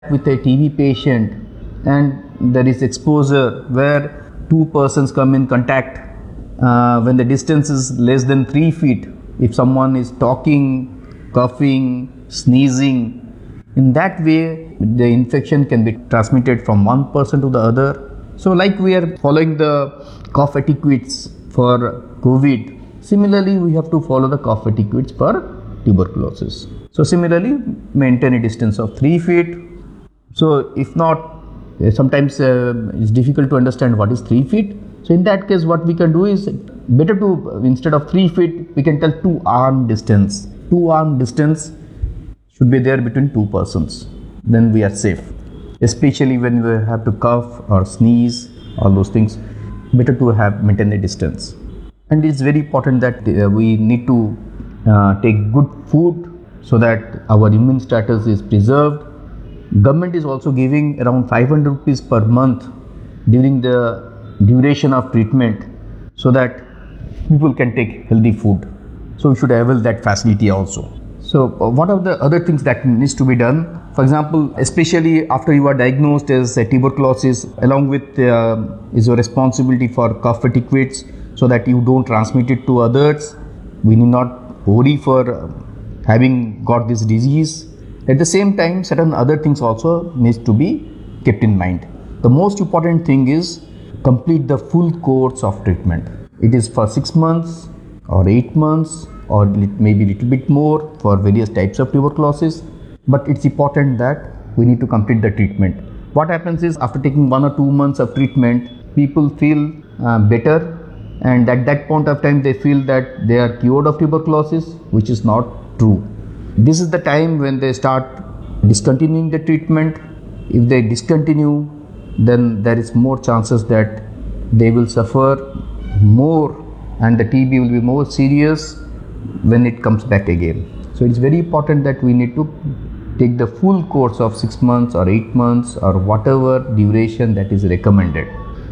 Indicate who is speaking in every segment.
Speaker 1: with a TB patient and there is exposure where two persons come in contact uh, when the distance is less than three feet. If someone is talking, coughing, sneezing, in that way the infection can be transmitted from one person to the other. So, like we are following the cough etiquettes for COVID, similarly we have to follow the cough etiquettes for tuberculosis. So, similarly maintain a distance of 3 feet. So, if not, uh, sometimes uh, it's difficult to understand what is 3 feet. So, in that case, what we can do is better to instead of 3 feet, we can tell 2 arm distance. 2 arm distance should be there between two persons. Then we are safe. Especially when we have to cough or sneeze, all those things, better to have maintain a distance. And it's very important that uh, we need to uh, take good food so that our immune status is preserved. Government is also giving around 500 rupees per month during the duration of treatment so that people can take healthy food. So we should avail that facility also. So uh, what are the other things that needs to be done? For example, especially after you are diagnosed as a tuberculosis, along with uh, is your responsibility for cough etiquettes so that you don't transmit it to others. We need not worry for uh, having got this disease. At the same time, certain other things also needs to be kept in mind. The most important thing is complete the full course of treatment. It is for six months or eight months or lit- maybe little bit more for various types of tuberculosis. But it's important that we need to complete the treatment. What happens is after taking one or two months of treatment, people feel uh, better and at that point of time they feel that they are cured of tuberculosis, which is not true. This is the time when they start discontinuing the treatment. If they discontinue, then there is more chances that they will suffer more and the TB will be more serious when it comes back again. So it's very important that we need to take the full course of six months or eight months or whatever duration that is recommended.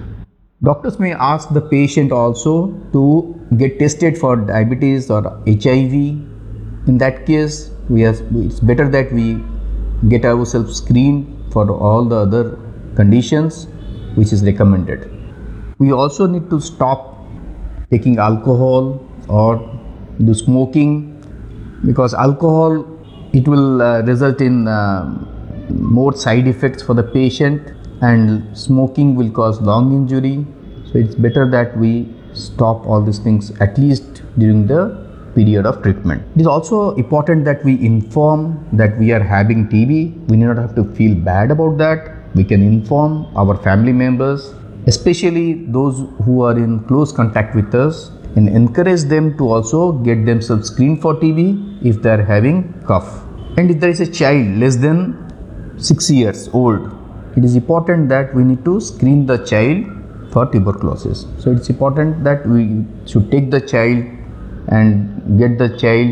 Speaker 1: Doctors may ask the patient also to get tested for diabetes or HIV. In that case, we are, it's better that we get ourselves screened for all the other conditions which is recommended. We also need to stop taking alcohol or do smoking because alcohol it will uh, result in uh, more side effects for the patient and smoking will cause lung injury so it's better that we stop all these things at least during the period of treatment it is also important that we inform that we are having tb we need not have to feel bad about that we can inform our family members especially those who are in close contact with us and encourage them to also get themselves screened for TB if they are having cough. And if there is a child less than 6 years old, it is important that we need to screen the child for tuberculosis. So it's important that we should take the child and get the child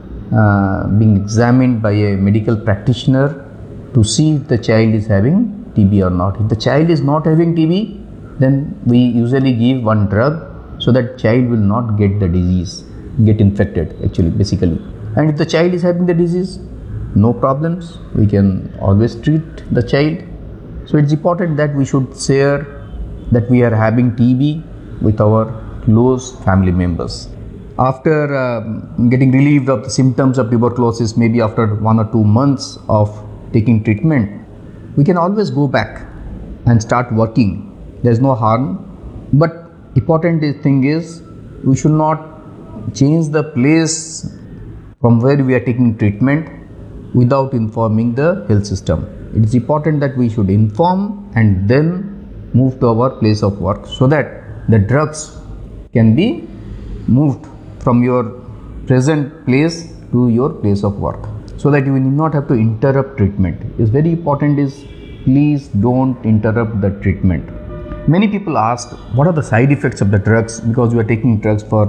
Speaker 1: uh, being examined by a medical practitioner to see if the child is having TB or not. If the child is not having TB, then we usually give one drug so that child will not get the disease get infected actually basically and if the child is having the disease no problems we can always treat the child so it's important that we should share that we are having tb with our close family members after um, getting relieved of the symptoms of tuberculosis maybe after one or two months of taking treatment we can always go back and start working there's no harm but important thing is we should not change the place from where we are taking treatment without informing the health system it is important that we should inform and then move to our place of work so that the drugs can be moved from your present place to your place of work so that you will not have to interrupt treatment it's very important is please don't interrupt the treatment Many people ask what are the side effects of the drugs because we are taking drugs for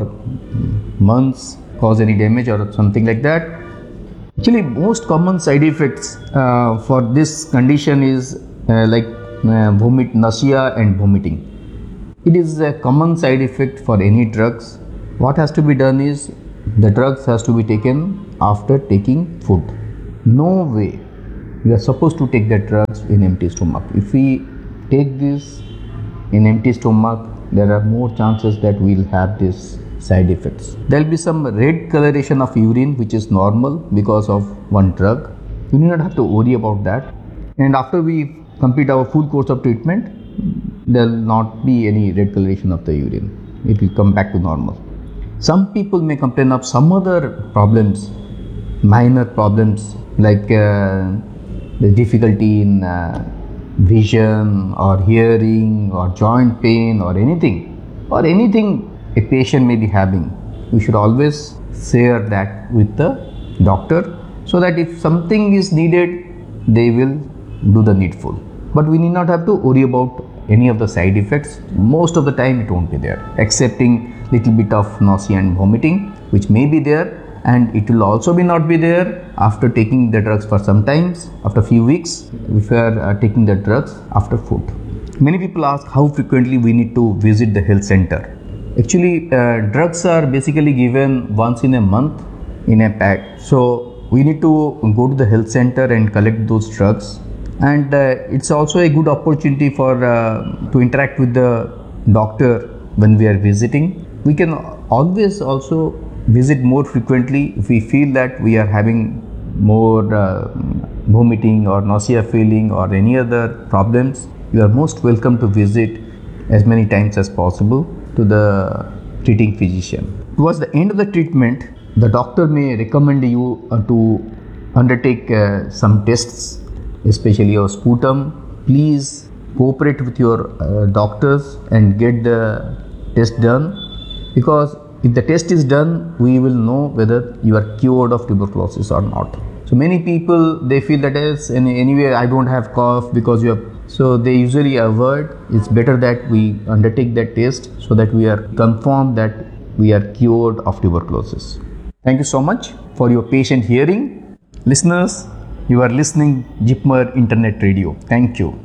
Speaker 1: months, cause any damage or something like that. Actually, most common side effects uh, for this condition is uh, like uh, vomit, nausea, and vomiting. It is a common side effect for any drugs. What has to be done is the drugs has to be taken after taking food. No way we are supposed to take the drugs in empty stomach. If we take this in empty stomach, there are more chances that we'll have this side effects. There will be some red coloration of urine which is normal because of one drug. You need not have to worry about that. And after we complete our full course of treatment, there will not be any red coloration of the urine. It will come back to normal. Some people may complain of some other problems, minor problems like uh, the difficulty in uh, vision or hearing or joint pain or anything or anything a patient may be having. We should always share that with the doctor so that if something is needed, they will do the needful. But we need not have to worry about any of the side effects. Most of the time, it won't be there, excepting little bit of nausea and vomiting, which may be there, and it will also be not be there after taking the drugs for some times, after few weeks, if we are uh, taking the drugs after food. Many people ask how frequently we need to visit the health center. Actually, uh, drugs are basically given once in a month in a pack. So we need to go to the health center and collect those drugs. And uh, it's also a good opportunity for uh, to interact with the doctor when we are visiting. We can always also visit more frequently if we feel that we are having more uh, vomiting or nausea feeling or any other problems. You are most welcome to visit as many times as possible to the treating physician. Towards the end of the treatment, the doctor may recommend you uh, to undertake uh, some tests, especially your sputum. Please cooperate with your uh, doctors and get the test done because if the test is done, we will know whether you are cured of tuberculosis or not. So many people they feel that is in anyway I don't have cough because you have so they usually avoid. It's better that we undertake that test so that we are confirmed that we are cured of tuberculosis. Thank you so much for your patient hearing. Listeners, you are listening Jipmer Internet Radio. Thank you.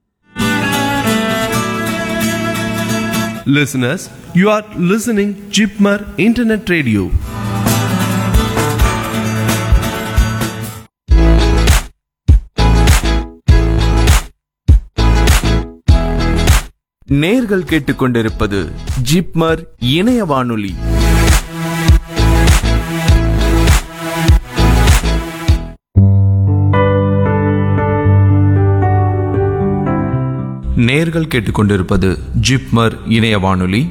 Speaker 2: Listeners, you are listening Jipmar Internet Radio. நேர்கள் கேட்டுக்கொண்டிருப்பது ஜிப்மர் இணைய வானொலி நேர்கள் கேட்டுக்கொண்டிருப்பது ஜிப்மர் இணைய வானொலி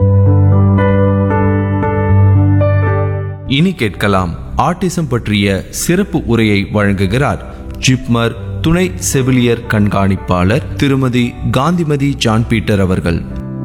Speaker 2: இனி கேட்கலாம் ஆட்டிசம் பற்றிய சிறப்பு உரையை வழங்குகிறார் ஜிப்மர் துணை செவிலியர் கண்காணிப்பாளர் திருமதி காந்திமதி ஜான் பீட்டர் அவர்கள்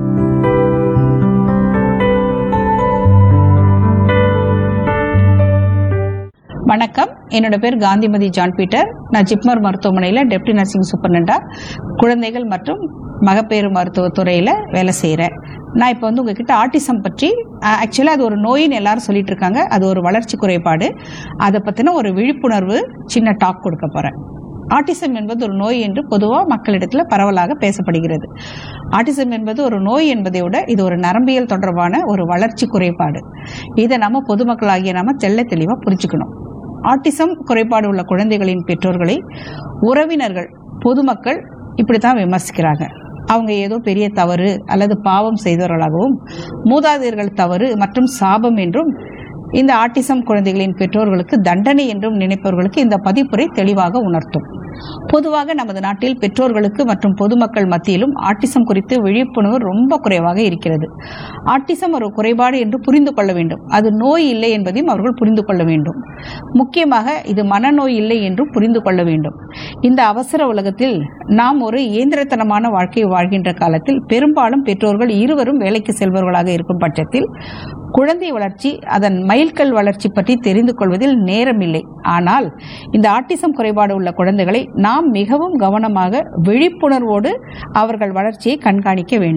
Speaker 3: வணக்கம் என்னோட பேர் காந்திமதி ஜான் பீட்டர் நான் ஜிப்மர் மருத்துவமனையில் டெப்டி நர்சிங் சூப்பர்னண்டா குழந்தைகள் மற்றும் மகப்பேறு மருத்துவ துறையில் வேலை செய்கிறேன் நான் இப்போ வந்து உங்ககிட்ட ஆட்டிசம் பற்றி ஆக்சுவலாக அது ஒரு நோயின்னு எல்லாரும் சொல்லிட்டு இருக்காங்க அது ஒரு வளர்ச்சி குறைபாடு அதை பற்றின ஒரு விழிப்புணர்வு சின்ன டாக் கொடுக்க போகிறேன் ஆட்டிசம் என்பது ஒரு நோய் என்று பொதுவாக மக்களிடத்தில் பரவலாக பேசப்படுகிறது ஆட்டிசம் என்பது ஒரு நோய் என்பதை விட இது ஒரு நரம்பியல் தொடர்பான ஒரு வளர்ச்சி குறைபாடு இதை நம்ம பொதுமக்களாகிய நாம தெள்ள தெளிவாக புரிஞ்சுக்கணும் ஆட்டிசம் குறைபாடு உள்ள குழந்தைகளின் பெற்றோர்களை உறவினர்கள் பொதுமக்கள் இப்படித்தான் விமர்சிக்கிறாங்க அவங்க ஏதோ பெரிய தவறு அல்லது பாவம் செய்தவர்களாகவும் மூதாதையர்கள் தவறு மற்றும் சாபம் என்றும் இந்த ஆட்டிசம் குழந்தைகளின் பெற்றோர்களுக்கு தண்டனை என்றும் நினைப்பவர்களுக்கு இந்த பதிப்புரை தெளிவாக உணர்த்தும் பொதுவாக நமது நாட்டில் பெற்றோர்களுக்கு மற்றும் பொதுமக்கள் மத்தியிலும் ஆட்டிசம் குறித்து விழிப்புணர்வு ரொம்ப குறைவாக இருக்கிறது ஆட்டிசம் ஒரு குறைபாடு என்று புரிந்து கொள்ள வேண்டும் அது நோய் இல்லை என்பதையும் அவர்கள் புரிந்து கொள்ள வேண்டும் முக்கியமாக இது மனநோய் இல்லை என்றும் புரிந்து கொள்ள வேண்டும் இந்த அவசர உலகத்தில் நாம் ஒரு இயந்திரத்தனமான வாழ்க்கை வாழ்கின்ற காலத்தில் பெரும்பாலும் பெற்றோர்கள் இருவரும் வேலைக்கு செல்பவர்களாக இருக்கும் பட்சத்தில் குழந்தை வளர்ச்சி அதன் மைல்கல் வளர்ச்சி பற்றி தெரிந்து கொள்வதில் நேரமில்லை ஆனால் இந்த ஆட்டிசம் குறைபாடு உள்ள குழந்தைகளை நாம் மிகவும் கவனமாக விழிப்புணர்வோடு அவர்கள் வளர்ச்சியை கண்காணிக்க வேண்டும்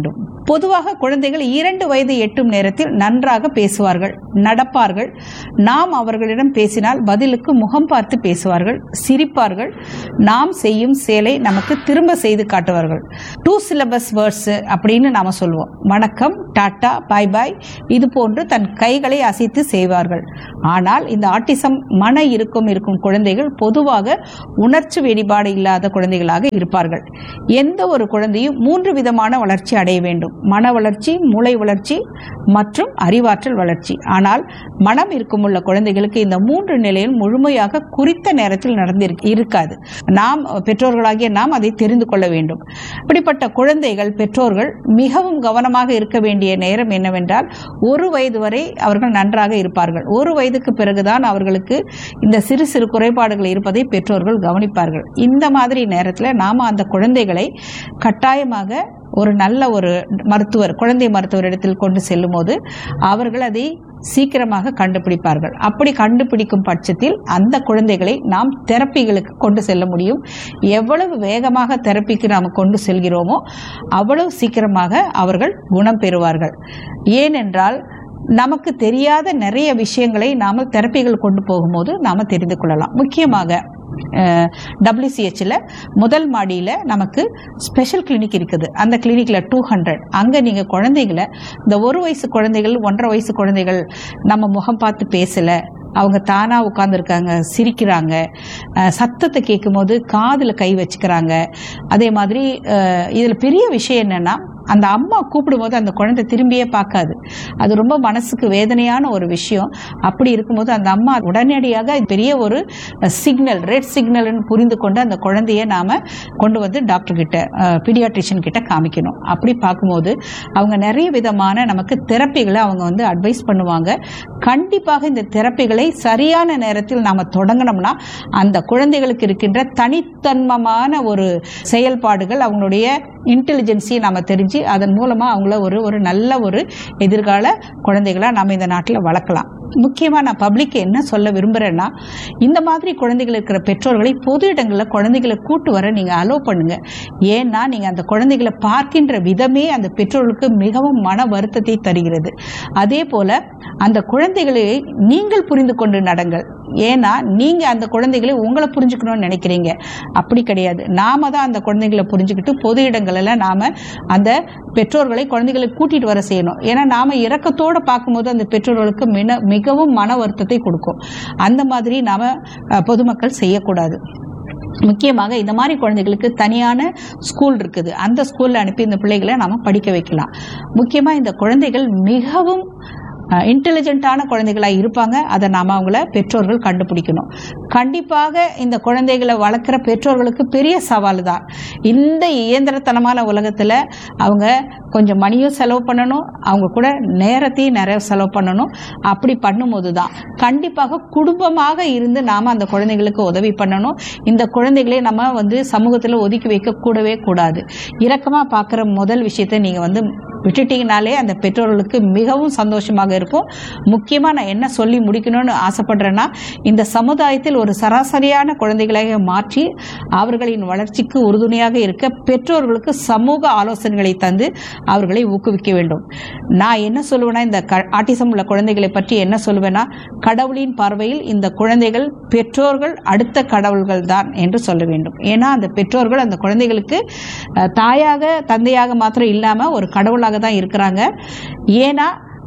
Speaker 3: பொதுவாக குழந்தைகள் இரண்டு வயது எட்டும் நேரத்தில் நன்றாக பேசுவார்கள் நடப்பார்கள் நாம் அவர்களிடம் பேசினால் பதிலுக்கு முகம் பார்த்து பேசுவார்கள் சிரிப்பார்கள் நாம் செய்யும் செயலை நமக்கு திரும்ப செய்து காட்டுவார்கள் டூ சிலபஸ் வேர்ட்ஸ் அப்படின்னு நாம சொல்லுவோம் வணக்கம் டாட்டா பாய் பாய் இது போன்று தன் கைகளை அசைத்து செய்வார்கள் ஆனால் இந்த ஆட்டிசம் மன இறுக்கம் இருக்கும் குழந்தைகள் பொதுவாக உணர்ச்சி வெளிப்பாடு இல்லாத குழந்தைகளாக இருப்பார்கள் எந்த ஒரு குழந்தையும் மூன்று விதமான வளர்ச்சி அடைய வேண்டும் மன வளர்ச்சி மூளை வளர்ச்சி மற்றும் அறிவாற்றல் வளர்ச்சி ஆனால் மனம் இருக்கும் உள்ள குழந்தைகளுக்கு இந்த மூன்று நிலையும் முழுமையாக குறித்த நேரத்தில் நடந்திருக்க இருக்காது நாம் பெற்றோர்களாகிய நாம் அதை தெரிந்து கொள்ள வேண்டும் இப்படிப்பட்ட குழந்தைகள் பெற்றோர்கள் மிகவும் கவனமாக இருக்க வேண்டிய நேரம் என்னவென்றால் ஒரு வயது வரை அவர்கள் நன்றாக இருப்பார்கள் ஒரு வயதுக்கு பிறகுதான் அவர்களுக்கு இந்த சிறு சிறு குறைபாடுகள் இருப்பதை பெற்றோர்கள் கவனிப்பார்கள் இந்த மாதிரி நேரத்தில் நாம அந்த குழந்தைகளை கட்டாயமாக ஒரு நல்ல ஒரு மருத்துவர் குழந்தை மருத்துவர் இடத்தில் கொண்டு செல்லும் போது அவர்கள் அதை சீக்கிரமாக கண்டுபிடிப்பார்கள் அப்படி கண்டுபிடிக்கும் பட்சத்தில் அந்த குழந்தைகளை நாம் தெரப்பிகளுக்கு கொண்டு செல்ல முடியும் எவ்வளவு வேகமாக தெரப்பிக்கு நாம் கொண்டு செல்கிறோமோ அவ்வளவு சீக்கிரமாக அவர்கள் குணம் பெறுவார்கள் ஏனென்றால் நமக்கு தெரியாத நிறைய விஷயங்களை நாம தெரப்பிகள் கொண்டு போகும்போது நாம தெரிந்து கொள்ளலாம் முக்கியமாக டபிள்யூசிஹெச்சில் முதல் மாடியில் நமக்கு ஸ்பெஷல் கிளினிக் இருக்குது அந்த கிளினிக்கில் டூ ஹண்ட்ரட் அங்கே நீங்கள் குழந்தைகளை இந்த ஒரு வயசு குழந்தைகள் ஒன்றரை வயசு குழந்தைகள் நம்ம முகம் பார்த்து பேசலை அவங்க தானாக உட்காந்துருக்காங்க சிரிக்கிறாங்க அஹ், சத்தத்தை கேட்கும்போது காதில் கை வச்சுக்கிறாங்க அதே மாதிரி இதில் பெரிய விஷயம் என்னன்னா அந்த அம்மா கூப்பிடும்போது அந்த குழந்தை திரும்பியே பார்க்காது அது ரொம்ப மனசுக்கு வேதனையான ஒரு விஷயம் அப்படி இருக்கும்போது அந்த அம்மா உடனடியாக பெரிய ஒரு சிக்னல் ரெட் சிக்னல்னு புரிந்து கொண்டு அந்த குழந்தைய நாம கொண்டு வந்து டாக்டர் கிட்ட பீடியாட்ரிஷியன் கிட்ட காமிக்கணும் அப்படி பார்க்கும்போது அவங்க நிறைய விதமான நமக்கு தெரப்பிகளை அவங்க வந்து அட்வைஸ் பண்ணுவாங்க கண்டிப்பாக இந்த தெரப்பிகளை சரியான நேரத்தில் நாம தொடங்கினோம்னா அந்த குழந்தைகளுக்கு இருக்கின்ற தனித்தன்மமான ஒரு செயல்பாடுகள் அவங்களுடைய இன்டெலிஜென்சியை நாம தெரிஞ்சு அதன் மூலமா அவங்கள ஒரு ஒரு நல்ல ஒரு எதிர்கால குழந்தைகளா நம்ம இந்த நாட்டில் வளர்க்கலாம் முக்கியமா நான் பப்ளிக் என்ன சொல்ல விரும்புறேன்னா இந்த மாதிரி குழந்தைகள் இருக்கிற பெற்றோர்களை பொது இடங்களில் குழந்தைகளை கூட்டு வர நீங்க அலோவ் பண்ணுங்க ஏன்னா நீங்க அந்த குழந்தைகளை பார்க்கின்ற விதமே அந்த பெற்றோர்களுக்கு மிகவும் மன வருத்தத்தை தருகிறது அதே போல அந்த குழந்தைகளை நீங்கள் புரிந்து கொண்டு நடங்கள் ஏன்னா நீங்க அந்த குழந்தைகளை உங்களை புரிஞ்சுக்கணும்னு நினைக்கிறீங்க அப்படி கிடையாது நாம தான் அந்த குழந்தைகளை புரிஞ்சுக்கிட்டு பொது இடங்களில் நாம அந்த பெற்றோர்களை குழந்தைகளை கூட்டிட்டு வர செய்யணும் ஏன்னா நாம இரக்கத்தோட பார்க்கும்போது அந்த பெற்றோர்களுக்கு மின மிகவும் மன வருத்தத்தை கொடுக்கும் அந்த மாதிரி நாம அஹ், பொதுமக்கள் செய்யக்கூடாது முக்கியமாக இந்த மாதிரி குழந்தைகளுக்கு தனியான ஸ்கூல் இருக்குது அந்த ஸ்கூல்ல அனுப்பி இந்த பிள்ளைகளை நாம படிக்க வைக்கலாம் முக்கியமா இந்த குழந்தைகள் மிகவும் இன்டெலிஜென்ட்டான குழந்தைகளாக இருப்பாங்க அதை நாம அவங்கள பெற்றோர்கள் கண்டுபிடிக்கணும் கண்டிப்பாக இந்த குழந்தைகளை வளர்க்குற பெற்றோர்களுக்கு பெரிய சவால் தான் இந்த இயந்திரத்தனமான உலகத்தில் அவங்க கொஞ்சம் மணியும் செலவு பண்ணணும் அவங்க கூட நேரத்தையும் நிறைய செலவு பண்ணணும் அப்படி பண்ணும்போது தான் கண்டிப்பாக குடும்பமாக இருந்து நாம் அந்த குழந்தைகளுக்கு உதவி பண்ணணும் இந்த குழந்தைகளை நம்ம வந்து சமூகத்தில் ஒதுக்கி வைக்க கூடவே கூடாது இரக்கமாக பார்க்குற முதல் விஷயத்தை நீங்கள் வந்து விட்டுட்டீங்கனாலே அந்த பெற்றோர்களுக்கு மிகவும் சந்தோஷமாக இருக்கும் முக்கியமாக நான் என்ன சொல்லி முடிக்கணும்னு ஆசைப்படுறேன்னா இந்த சமுதாயத்தில் ஒரு சராசரியான குழந்தைகளாக மாற்றி அவர்களின் வளர்ச்சிக்கு உறுதுணையாக இருக்க பெற்றோர்களுக்கு சமூக ஆலோசனைகளை தந்து அவர்களை ஊக்குவிக்க வேண்டும் நான் என்ன சொல்லுவேன்னா இந்த க ஆட்டிசம் உள்ள குழந்தைகளை பற்றி என்ன சொல்லுவேன்னா கடவுளின் பார்வையில் இந்த குழந்தைகள் பெற்றோர்கள் அடுத்த கடவுள்கள் தான் என்று சொல்ல வேண்டும் ஏன்னா அந்த பெற்றோர்கள் அந்த குழந்தைகளுக்கு அஹ், தாயாக தந்தையாக மாத்திரம் இல்லாமல் ஒரு கடவுளாக தான் இருக்கிறாங்க ஏன்னா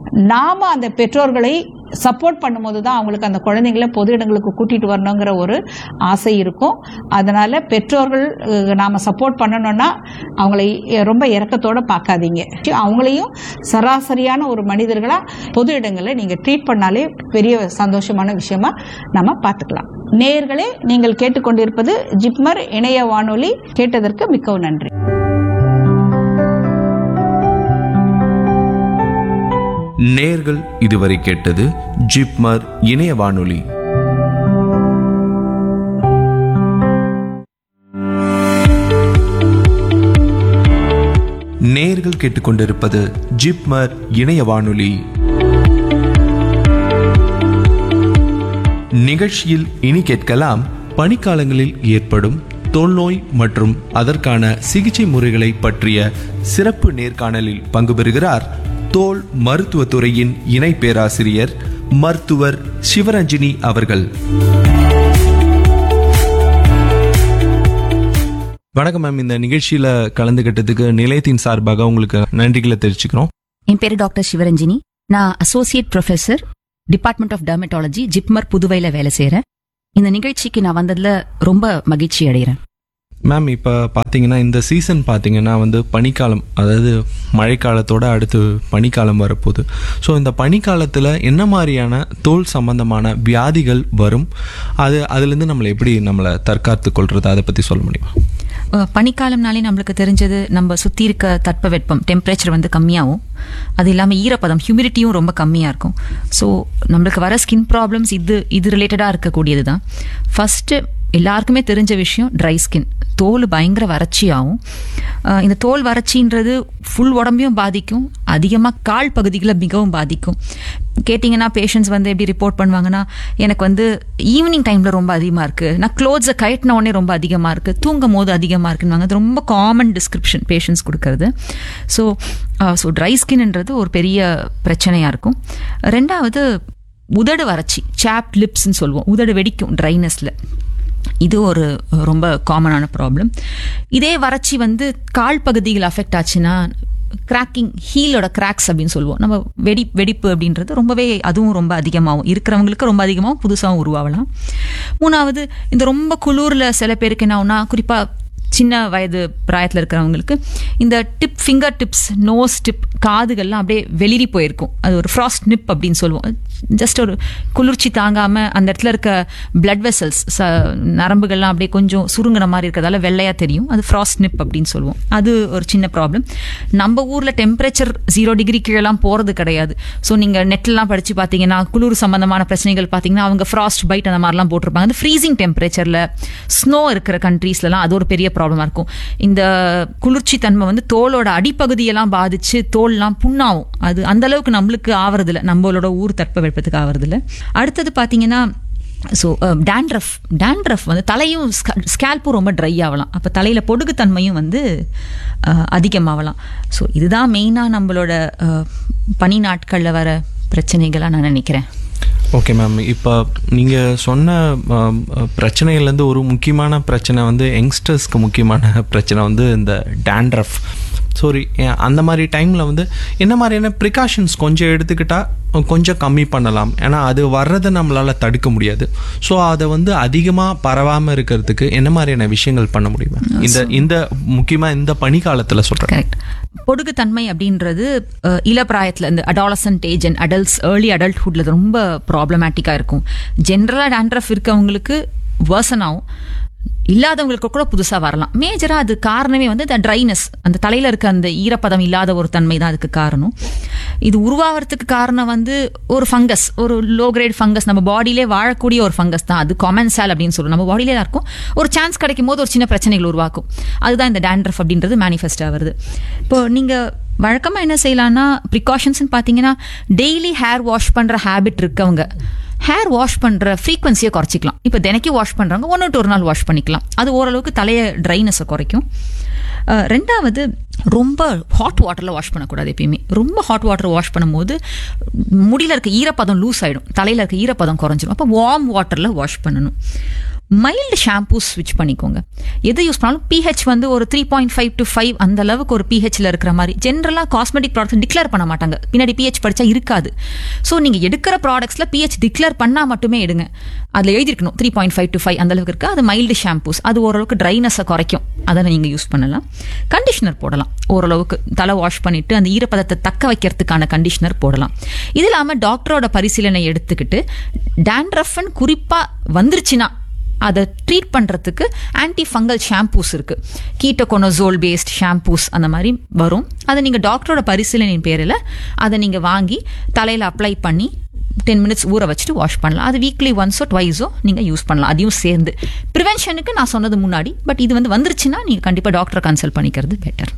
Speaker 3: நாம அந்த பெற்றோர்களை சப்போர்ட் பண்ணும்போது தான் அவங்களுக்கு அந்த குழந்தைங்களை பொது இடங்களுக்கு கூட்டிட்டு வரணுங்கிற ஒரு ஆசை இருக்கும் அதனால பெற்றோர்கள் அஹ், நாம சப்போர்ட் பண்ணணும்னா அவங்களை அஹ், ரொம்ப இறக்கத்தோட பார்க்காதீங்க அவங்களையும் சராசரியான ஒரு மனிதர்களா பொது இடங்களில் நீங்க ட்ரீட் பண்ணாலே பெரிய சந்தோஷமான விஷயமா நம்ம பார்த்துக்கலாம் நேயர்களே நீங்கள் கேட்டுக்கொண்டிருப்பது ஜிப்மர் இணைய வானொலி கேட்டதற்கு மிகவும் நன்றி
Speaker 2: நேர்கள் இதுவரை கேட்டது ஜிப்மர் இணைய வானொலி நேர்கள் கேட்டுக்கொண்டிருப்பது ஜிப்மர் இணைய வானொலி நிகழ்ச்சியில் இனி கேட்கலாம் பனிக்காலங்களில் ஏற்படும் தோல்நோய் மற்றும் அதற்கான சிகிச்சை முறைகளை பற்றிய சிறப்பு நேர்காணலில் பங்கு பெறுகிறார் தோல் மருத்துவத்துறையின் இணை பேராசிரியர் மருத்துவர் சிவரஞ்சினி அவர்கள் வணக்கம் மேம் இந்த நிகழ்ச்சியில கலந்துகிட்டதுக்கு நிலையத்தின் சார்பாக உங்களுக்கு நன்றிகளை தெரிவிச்சுக்கிறோம்
Speaker 4: என் பேரு டாக்டர் சிவரஞ்சினி நான் associate professor department of dermatology JIPMER புதுவையில வேலை செய்றேன் இந்த நிகழ்ச்சிக்கு நான் வந்ததுல ரொம்ப மகிழ்ச்சி அடைகிறேன்
Speaker 2: மேம் இப்போ பார்த்தீங்கன்னா இந்த சீசன் பார்த்தீங்கன்னா வந்து பனிக்காலம் அதாவது மழைக்காலத்தோட அடுத்து பனிக்காலம் வரப்போகுது ஸோ இந்த பனிக்காலத்தில் என்ன மாதிரியான தோல் சம்பந்தமான வியாதிகள் வரும் அது அதுலேருந்து நம்மளை எப்படி நம்மளை தற்காத்து கொள்றது அதை பற்றி சொல்ல முடியுமா
Speaker 4: அஹ், பனிக்காலம்னாலே நம்மளுக்கு தெரிஞ்சது நம்ம சுத்தி இருக்க தட்பவெப்பம் டெம்பரேச்சர் வந்து கம்மியாகும் அது இல்லாமல் ஈரப்பதம் ஹியூமிடிட்டியும் ரொம்ப கம்மியாக இருக்கும் ஸோ நம்மளுக்கு வர ஸ்கின் ப்ராப்ளம்ஸ் இது இது ரிலேட்டடாக இருக்கக்கூடியது தான் ஃபஸ்ட்டு எல்லாருக்குமே தெரிஞ்ச விஷயம் ட்ரை ஸ்கின் தோல் பயங்கர வறட்சி ஆகும் அஹ், இந்த தோல் வறட்சின்றது ஃபுல் உடம்பையும் பாதிக்கும் அதிகமாக கால் பகுதிகளை மிகவும் பாதிக்கும் கேட்டிங்கன்னா பேஷண்ட்ஸ் வந்து எப்படி ரிப்போர்ட் பண்ணுவாங்கன்னா எனக்கு வந்து ஈவினிங் டைமில் ரொம்ப அதிகமாக இருக்குது நான் க்ளோத்ஸை கயட்டின உடனே ரொம்ப அதிகமாக இருக்குது தூங்கும் போது அதிகமாக இருக்குன்னு அது ரொம்ப காமன் டிஸ்கிரிப்ஷன் பேஷண்ட்ஸ் கொடுக்கறது ஸோ ஸோ ட்ரை ஸ்கின்ன்றது ஒரு பெரிய பிரச்சனையாக இருக்கும் ரெண்டாவது உதடு வறட்சி சாப் லிப்ஸ்ன்னு சொல்லுவோம் உதடு வெடிக்கும் ட்ரைனஸில் இது ஒரு ரொம்ப காமனான ப்ராப்ளம் இதே வறட்சி வந்து கால் பகுதிகள் அஃபெக்ட் ஆச்சுன்னா கிராக்கிங் ஹீலோட கிராக்ஸ் அப்படின்னு சொல்லுவோம் நம்ம வெடி வெடிப்பு அப்படின்றது ரொம்பவே அதுவும் ரொம்ப அதிகமாகும் இருக்கிறவங்களுக்கு ரொம்ப அதிகமாகவும் புதுசாகவும் உருவாகலாம் மூணாவது இந்த ரொம்ப குளூரில் சில பேருக்கு என்ன ஆகும்னா குறிப்பாக சின்ன வயது பிராயத்தில் இருக்கிறவங்களுக்கு இந்த tip finger tips nose tip காதுகள்லாம் அப்படியே வெளிரி போயிருக்கும் அது ஒரு ஃப்ராஸ்ட் நிப் அப்படின்னு சொல்லுவோம் ஜஸ்ட் ஒரு குளிர்ச்சி தாங்காமல் அந்த இடத்துல இருக்க பிளட் வெசல்ஸ் ச நரம்புகள்லாம் அப்படியே கொஞ்சம் சுருங்கின மாதிரி இருக்கிறதால வெள்ளையாக தெரியும் அது ஃப்ராஸ்ட் நிப் அப்படின்னு சொல்லுவோம் அது ஒரு சின்ன ப்ராப்ளம் நம்ம ஊரில் டெம்பரேச்சர் ஜீரோ டிகிரி கீழெல்லாம் போகிறது கிடையாது ஸோ நீங்கள் நெட்லாம் படித்து பார்த்தீங்கன்னா குளிர் சம்பந்தமான பிரச்சனைகள் பார்த்தீங்கன்னா அவங்க ஃப்ராஸ்ட் பைட் அந்த மாதிரிலாம் போட்டிருப்பாங்க அந்த ஃப்ரீசிங் டெம்பரேச்சரில் ஸ்னோ இருக்கிற கண்ட்ரீஸ்லலாம் அது ஒரு பெரிய ப்ராப்ளமாக இருக்கும் இந்த குளிர்ச்சி தன்மை வந்து தோலோட அடிப்பகுதியெல்லாம் பாதிச்சு தோல்லாம் புண்ணாகும் அது அந்த அளவுக்கு நம்மளுக்கு ஆவறதில்ல நம்மளோட ஊர் தட்பவெப்பத்துக்கு ஆவறதில்ல அடுத்தது பார்த்தீங்கன்னா ஸோ டேண்ட்ரஃப் டேண்ட்ரஃப் வந்து தலையும் ஸ்கேல்ப்பும் ரொம்ப ட்ரை ஆகலாம் அப்போ தலையில் பொடுகுத்தன்மையும் வந்து அஹ், அதிகமாகலாம் ஸோ இதுதான் மெயினாக நம்மளோட அஹ், பனி நாட்களில் வர பிரச்சனைகளாக நான் நினைக்கிறேன்
Speaker 2: ஓகே மேம் இப்போ நீங்கள் சொன்ன ஆம், பிரச்சனைகள்லேருந்து ஒரு முக்கியமான பிரச்சனை வந்து யங்ஸ்டர்ஸ்க்கு முக்கியமான பிரச்சனை வந்து இந்த டேண்ட்ரஃப் சாரி அந்த மாதிரி டைமில் வந்து என்ன மாதிரியான ப்ரிகாஷன்ஸ் கொஞ்சம் எடுத்துக்கிட்டால் கொஞ்சம் கம்மி பண்ணலாம் ஏன்னா அது வர்றதை நம்மளால் தடுக்க முடியாது ஸோ அதை வந்து அதிகமாக பரவாமல் இருக்கிறதுக்கு என்ன மாதிரியான விஷயங்கள் பண்ண முடியும் ma'am? இந்த இந்த முக்கியமாக இந்த பனிக்காலத்தில் சொல்கிறேன்
Speaker 4: கரெக்ட் பொடுகுத்தன்மை அப்படின்றது அஹ், இளப்பிராயத்தில் இந்த adolescent age and adults early அடல்ட்ஹுட்ல ரொம்ப ப்ராப்ளமேட்டிக்காக இருக்கும் ஜென்ரலாக டேண்ட்ரஃப் இருக்கவங்களுக்கு வேர்சன் ஆகும் இல்லாதவங்களுக்கு கூட புதுசாக வரலாம் மேஜராக அது காரணமே வந்து இந்த ட்ரைனஸ் அந்த தலையில் இருக்க அந்த ஈரப்பதம் இல்லாத ஒரு தன்மை தான் அதுக்கு காரணம் இது உருவாகிறதுக்கு காரணம் வந்து ஒரு ஃபங்கஸ் ஒரு லோ கிரேட் ஃபங்கஸ் நம்ம பாடியிலே வாழக்கூடிய ஒரு ஃபங்கஸ் தான் அது காமன் சேல் அப்படின்னு சொல்லுவோம் நம்ம பாடியிலே தான் இருக்கும் ஒரு சான்ஸ் கிடைக்கும் போது ஒரு சின்ன பிரச்சனைகள் உருவாக்கும் அதுதான் இந்த டேண்ட்ரஃப் அப்படின்றது மேனிஃபெஸ்ட் ஆகுது இப்போ நீங்கள் வழக்கமாக என்ன செய்யலாம்னா ப்ரிகாஷன்ஸ்னு பார்த்தீங்கன்னா டெய்லி ஹேர் வாஷ் பண்ணுற ஹேபிட் இருக்கவங்க ஹேர் வாஷ் பண்ணுற ஃப்ரீக்வன்சியை குறைச்சிக்கலாம் இப்போ தினைக்கும் வாஷ் பண்ணுறவங்க ஒன்று டு ஒரு நாள் வாஷ் பண்ணிக்கலாம் அது ஓரளவுக்கு தலையை ட்ரைனஸை குறைக்கும் அஹ், ரெண்டாவது ரொம்ப ஹாட் வாட்டரில் வாஷ் பண்ணக்கூடாது எப்பயுமே ரொம்ப ஹாட் வாட்டர் வாஷ் பண்ணும்போது முடியல இருக்க ஈரப்பதம் லூஸ் ஆகிடும் தலையில் இருக்க ஈரப்பதம் குறைஞ்சிடும் அப்போ வார்ம் வாட்டரில் வாஷ் பண்ணணும் மைல்டு ஷாம்பூ ஸ்விட்ச் பண்ணிக்கோங்க எது யூஸ் பண்ணாலும் பிஹெச் வந்து ஒரு three point five to five அந்த அளவுக்கு ஒரு பிஹெச்ல இருக்கிற மாதிரி ஜென்ரலாக காஸ்மெட்டிக் ப்ராடக்ட்ஸ் டிக்ளேர் பண்ண மாட்டாங்க பின்னாடி பிஹெச் படிச்சா இருக்காது ஸோ நீங்கள் எடுக்கிற ப்ராடக்ட்ஸில் பிஹெச் டிக்ளேர் பண்ணால் மட்டுமே எடுங்க அதில் எழுதிருக்கணும் three point five to five அந்த அளவுக்கு இருக்கு அது மைல்டு ஷாம்பூஸ் அது ஓரளவுக்கு ட்ரைனஸை குறைக்கும் அதை நீங்கள் யூஸ் பண்ணலாம் கண்டிஷனர் போடலாம் ஓரளவுக்கு தலை வாஷ் பண்ணிட்டு அந்த ஈரப்பதத்தை தக்க வைக்கிறதுக்கான கண்டிஷனர் போடலாம் இது இல்லாமல் டாக்டரோட பரிசீலனை எடுத்துக்கிட்டு டேண்ட்ரஃப்னு குறிப்பாக வந்துருச்சுன்னா அதை ட்ரீட் பண்ணுறதுக்கு ஆன்டி ஃபங்கல் ஷாம்பூஸ் இருக்குது கீட்டோகோனோசோல் பேஸ்ட் ஷாம்பூஸ் அந்த மாதிரி வரும் அதை நீங்கள் டாக்டரோட பரிசீலனையின் பேரில் அதை நீங்கள் வாங்கி தலையில் அப்ளை பண்ணி டென் மினிட்ஸ் ஊற வச்சுட்டு வாஷ் பண்ணலாம் அது வீக்லி ஒன்ஸோ ட்வைஸோ நீங்கள் யூஸ் பண்ணலாம் அதையும் சேர்ந்து ப்ரிவென்ஷனுக்கு நான் சொன்னது முன்னாடி பட் இது வந்து வந்துருச்சுன்னா நீங்கள் கண்டிப்பாக டாக்டரை கன்சல்ட் பண்ணிக்கிறது பெட்டர்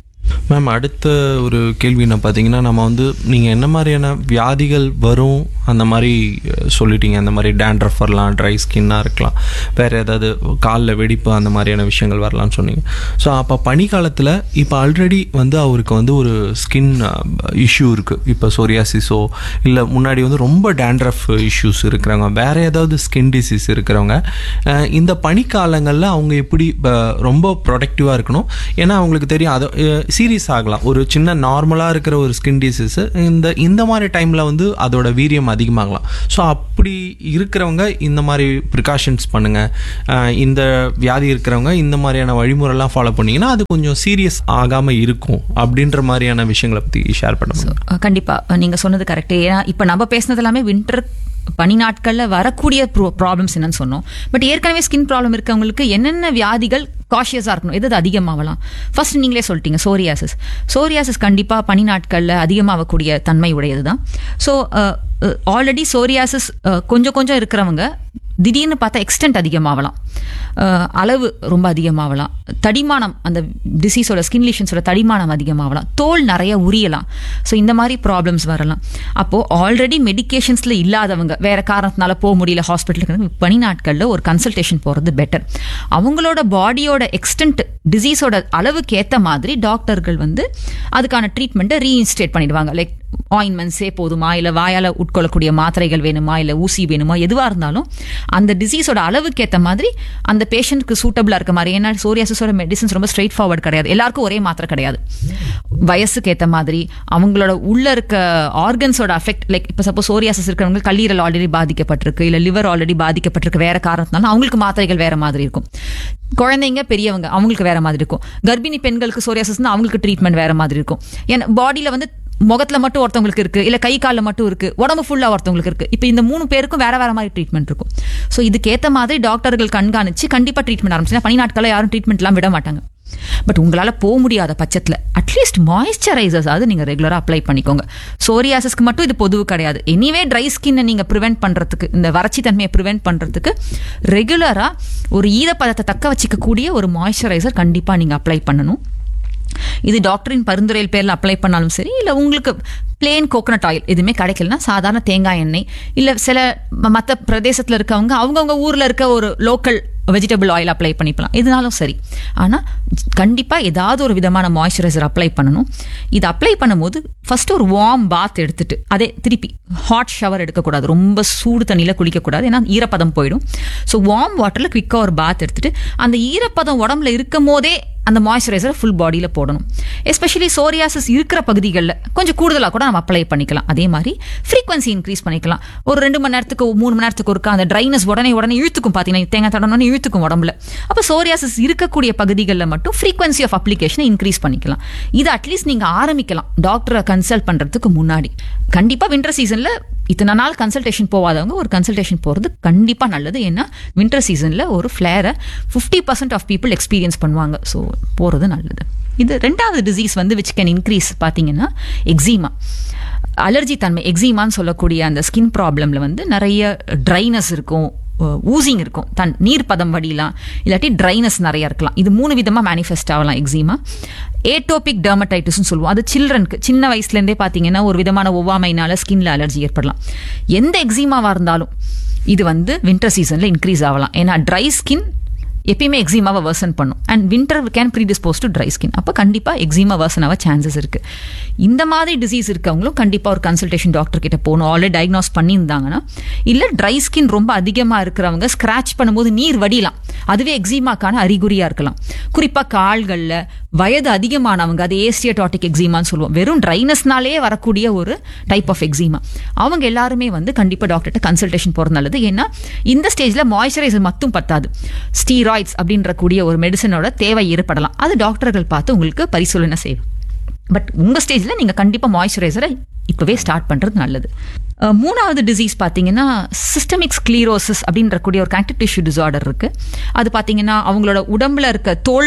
Speaker 2: மேம் அடுத்த ஒரு கேள்வி என்ன பார்த்தீங்கன்னா நம்ம வந்து நீங்கள் என்ன மாதிரியான வியாதிகள் வரும் அந்த மாதிரி அஹ், சொல்லிட்டீங்க அந்த மாதிரி டேண்ட்ரஃப் வரலாம் ட்ரை ஸ்கின்னாக இருக்கலாம் வேறு ஏதாவது காலில் வெடிப்பு அந்த மாதிரியான விஷயங்கள் வரலாம்னு சொன்னீங்க ஸோ அப்போ பனிக்காலத்தில் இப்போ ஆல்ரெடி வந்து அவருக்கு வந்து ஒரு ஸ்கின் இஷ்யூ இருக்குது இப்போ சோரியாசிஸோ இல்லை முன்னாடி வந்து ரொம்ப டேண்ட்ரஃப் இஷ்யூஸ் இருக்கிறவங்க வேறு ஏதாவது ஸ்கின் டிசீஸ் இருக்கிறவங்க அஹ், இந்த பனிக்காலங்களில் அவங்க எப்படி அஹ், ரொம்ப ப்ரொடக்டிவாக இருக்கணும் ஏன்னா அவங்களுக்கு தெரியும் அது சீரியஸ் ஆகலாம் ஒரு சின்ன நார்மலாக இருக்கிற ஒரு ஸ்கின் டிசீஸ் இந்த இந்த மாதிரி டைமில் வந்து அதோட வீரியம் அதிகமாகலாம் ஸோ அப்படி இருக்கிறவங்க இந்த மாதிரி ப்ரிகாஷன்ஸ் பண்ணுங்கள் இந்த வியாதி இருக்கிறவங்க இந்த மாதிரியான வழிமுறைலாம் ஃபாலோ பண்ணீங்கன்னா அது கொஞ்சம் சீரியஸ் ஆகாமல் இருக்கும் அப்படின்ற மாதிரியான விஷயங்களை பற்றி ஷேர் பண்ணுங்க
Speaker 4: அஹ் கண்டிப்பா அஹ் நீங்க சொன்னது கரெக்ட் ஏன்னா இப்ப நம்ம பேசுனது எல்லாமே வின்டர் பனி நாட்கள்ல வரக்கூடிய ப்ராப்ளம்ஸ் என்னன்னு சொன்னோம் பட் ஏற்கனவே ஸ்கின் ப்ராப்ளம் இருக்கவங்களுக்கு என்னென்ன வியாதிகள் காஷியஸாக இருக்கணும் எது எது அதிகமாகலாம் ஃபர்ஸ்ட் நீங்களே சொல்லிட்டீங்க சோரியாசிஸ் சோரியாசிஸ் கண்டிப்பாக பனி நாட்களில் அதிகமாகக்கூடிய தன்மை உடையது தான் ஸோ ஆல்ரெடி சோரியாசிஸ் கொஞ்சம் கொஞ்சம் இருக்கிறவங்க திடீர்னு பார்த்தா எக்ஸ்டென்ட் அதிகமாகலாம் அஹ், அளவு ரொம்ப அதிகமாகலாம் தடிமானம் அந்த டிசீஸோட ஸ்கின் லீஷன்ஸோட தடிமானம் அதிகமாகலாம் தோல் நிறைய உரியலாம் ஸோ இந்த மாதிரி ப்ராப்ளம்ஸ் வரலாம் அப்போது ஆல்ரெடி மெடிகேஷன்ஸில் இல்லாதவங்க வேற காரணத்தினால போக முடியல ஹாஸ்பிட்டலுக்கு பனி நாட்களில் ஒரு கன்சல்டேஷன் போகிறது பெட்டர் அவங்களோட பாடியோட எக்ஸ்டென்ட் டிசீஸோட அளவுக்கு ஏற்ற மாதிரி டாக்டர்கள் வந்து அதுக்கான ட்ரீட்மெண்ட்டை ரீஇன்ஸ்டேட் பண்ணிடுவாங்க லைக் ஆயின்மெண்ட்ஸே போதுமா இல்லை வாயால் உட்கொள்ளக்கூடிய மாத்திரைகள் வேணுமா இல்லை ஊசி வேணுமா எதுவாக இருந்தாலும் அந்த டிசீஸோட அளவுக்கு ஏற்ற மாதிரி அந்த பேஷண்ட்க்கு சூட்டபிளாக இருக்க மாதிரி ஏன்னா சோரியாசிஸோட மெடிசன்ஸ் ரொம்ப ஸ்ட்ரெயிட் ஃபார்வர்ட் கிடையாது எல்லாருக்கும் ஒரே மாத்திரை கிடையாது வயசுக்கு ஏற்ற மாதிரி அவங்களோட உள்ள இருக்க ஆர்கன்ஸோட அஃபெக்ட் லைக் இப்போ சப்போஸ் சோரியாசிஸ் இருக்கிறவங்க கல்லீரல் ஆல்ரெடி பாதிக்கப்பட்டிருக்கு இல்லை லிவர் ஆல்ரெடி பாதிக்கப்பட்டிருக்கு வேற காரணத்தினால அவங்களுக்கு மாத்திரைகள் வேற மாதிரி இருக்கும் குழந்தைங்க பெரியவங்க அவங்களுக்கு வேற மாதிரி இருக்கும் கர்ப்பிணி பெண்களுக்கு சோரியாசிஸ்னா அவங்களுக்கு ட்ரீட்மெண்ட் வேற மாதிரி இருக்கும் ஏன்னா பாடியில வந்து முகத்துல மட்டும் ஒருத்தவங்களுக்கு இருக்கு இல்ல கை கால்ல மட்டும் இருக்கு உடம்பு ஃபுல்லா ஒருத்தவங்களுக்கு இருக்கு இப்போ இந்த மூணு பேருக்கும் வேற வேற மாதிரி ட்ரீட்மெண்ட் இருக்கும் ஸோ இதுக்கேத்த மாதிரி டாக்டர்கள் கண்காணிச்சு கண்டிப்பா ட்ரீட்மெண்ட் ஆரம்பிச்சு பனி நாட்களில் யாரும் ட்ரீட்மெண்ட்லாம் விட மாட்டாங்க பட் உங்களால போக முடியாத பட்சத்தில் அட்லீஸ்ட் மாய்ஸ்சரைசர்ஸ் ஆகுது நீங்க ரெகுலரா அப்ளை பண்ணிக்கோங்க சோரியாசிஸ்க்கு மட்டும் இது பொதுவு கிடையாது எனிவே ட்ரை ஸ்கின்னை நீங்க ப்ரிவென்ட் பண்றதுக்கு இந்த வறட்சி தன்மையை ப்ரிவென்ட் பண்றதுக்கு ரெகுலரா ஒரு ஈரப்பதத்தை தக்க வச்சுக்கக்கூடிய ஒரு மாய்ஸ்சரைசர் கண்டிப்பா நீங்க அப்ளை பண்ணணும் இது டாக்டரின் பரிந்துரையில் பேரில் அப்ளை பண்ணாலும் சரி இல்லை உங்களுக்கு பிளேன் கோகனட் ஆயில் எதுவுமே கிடைக்கலனா சாதாரண தேங்காய் எண்ணெய் இல்லை சில மற்ற பிரதேசத்தில் இருக்கவங்க அவங்கவுங்க ஊரில் இருக்க ஒரு லோக்கல் வெஜிடபிள் ஆயில் அப்ளை பண்ணிக்கலாம் எதுனாலும் சரி ஆனால் கண்டிப்பாக ஏதாவது ஒரு விதமான மாய்ஸ்சரைசர் அப்ளை பண்ணணும் இது அப்ளை பண்ணும்போது ஃபர்ஸ்ட் ஒரு வார்ம் பாத் எடுத்துட்டு அதே திருப்பி ஹாட் ஷவர் எடுக்கக்கூடாது ரொம்ப சூடு தண்ணியில் குளிக்கக்கூடாது ஏன்னா ஈரப்பதம் போயிடும் ஸோ வார்ம் வாட்டரில் குவிக்காக ஒரு பாத் எடுத்துட்டு அந்த ஈரப்பதம் உடம்புல இருக்கும் போதே அந்த மாய்ஸ்சரைசரை ஃபுல் பாடியில் போடணும் எஸ்பெஷலி சோரியாசிஸ் இருக்கிற பகுதிகளில் கொஞ்சம் கூடுதலாக கூட நம்ம அப்ளை பண்ணிக்கலாம் அதே மாதிரி ஃப்ரீக்வன்சி இன்க்ரீஸ் பண்ணிக்கலாம் ஒரு ரெண்டு மணி நேரத்துக்கு மூணு மணி நேரத்துக்கு ஒருக்கா அந்த ட்ரைனஸ் உடனே உடனே இழுத்துக்கும் பார்த்தீங்கன்னா தேங்காய் தடனோன்னு இழுத்துக்கும் உடம்புல அப்போ சோரியாசிஸ் இருக்கக்கூடிய பகுதிகளில் மட்டும் ஃப்ரீக்வன்சி ஆஃப் அப்ளிகேஷனை இன்க்ரீஸ் பண்ணிக்கலாம் இது அட்லீஸ்ட் நீங்கள் ஆரம்பிக்கலாம் டாக்டரை கன்சல்ட் பண்ணுறதுக்கு முன்னாடி கண்டிப்பாக வின்டர் சீசனில் இத்தனை நாள் கன்சல்டேஷன் போகாதவங்க ஒரு கன்சல்டேஷன் போகிறது கண்டிப்பாக நல்லது ஏன்னா வின்டர் சீசனில் ஒரு ஃப்ளேரை fifty percent of people experience பண்ணுவாங்க ஸோ போகிறது நல்லது இது ரெண்டாவது டிசீஸ் வந்து விச் கேன் இன்க்ரீஸ் பார்த்தீங்கன்னா எக்ஸிமா அலர்ஜி தன்மை எக்ஸிமான்னு சொல்லக்கூடிய அந்த ஸ்கின் ப்ராப்ளமில் வந்து நிறைய ட்ரைனஸ் இருக்கும் ஊசிங் இருக்கும் தன் நீர் பதம் வடியலாம் இல்லாட்டி ட்ரைனஸ் நிறைய இருக்கலாம் இது மூணு விதமாக மேனிஃபெஸ்ட் ஆகலாம் எக்ஸிமா ஏட்டோபிக் டெர்மடைட்டிஸ்னு சொல்லுவோம் அது சில்ட்ரனுக்கு சின்ன வயசுலேருந்தே பார்த்தீங்கன்னா ஒரு விதமான ஒவ்வாமைனால ஸ்கின்ல அலர்ஜி ஏற்படலாம் எந்த எக்ஸிமாவாக இருந்தாலும் இது வந்து வின்டர் சீசனில் இன்க்ரீஸ் ஆகலாம் ஏன்னா ட்ரை ஸ்கின் எப்பயுமே எக்ஸிமாவை வேர்சன் பண்ணும் and winter can predispose to dry skin அப்போ கண்டிப்பாக எக்ஸிமா வேர்சன் ஆக சான்சஸ் இருக்கு இந்த மாதிரி டிசீஸ் இருக்கவங்களும் கண்டிப்பாக ஒரு கன்சல்டேஷன் டாக்டர் கிட்ட போகணும் ஆல்ரெடி டயக்னோஸ் பண்ணியிருந்தாங்கன்னா இல்லை ட்ரை ஸ்கின் ரொம்ப அதிகமாக இருக்கிறவங்க ஸ்க்ராச் பண்ணும்போது நீர் வடியலாம் அதுவே எக்ஸிமாக்கான அறிகுறியாக இருக்கலாம் குறிப்பாக கால்களில் வயது அதிகமானவங்க அது ஏஸ்டியடாட்டிக் எக்ஸிமான்னு சொல்லுவோம் வெறும் ட்ரைனஸ்னாலே வரக்கூடிய ஒரு டைப் ஆஃப் எக்ஸிமா அவங்க எல்லாருமே வந்து கண்டிப்பாக டாக்டர்கிட்ட கன்சல்டேஷன் போகிறது நல்லது ஏன்னா இந்த ஸ்டேஜில் மாய்ஸ்சரைசர் மட்டும் பத்தாது ஸ்டீராய்ட்ஸ் அப்படின்ற கூடிய ஒரு மெடிசனோட தேவை ஏற்படலாம் அது டாக்டர்கள் பார்த்து உங்களுக்கு பரிசீலனை செய்யும் பட் உங்கள் ஸ்டேஜில் நீங்கள் கண்டிப்பாக மாய்ஸ்சரைசரை இப்போவே ஸ்டார்ட் பண்ணுறது நல்லது அஹ் மூணாவது டிசீஸ் பார்த்தீங்கன்னா சிஸ்டமிக் ஸ்க்ளீரோசிஸ் அப்படின்ற கூடிய ஒரு கனெக்டிவ் டிஷ்யூ டிசார்டர் இருக்குது அது பார்த்தீங்கன்னா அவங்களோட உடம்புல இருக்க தோல்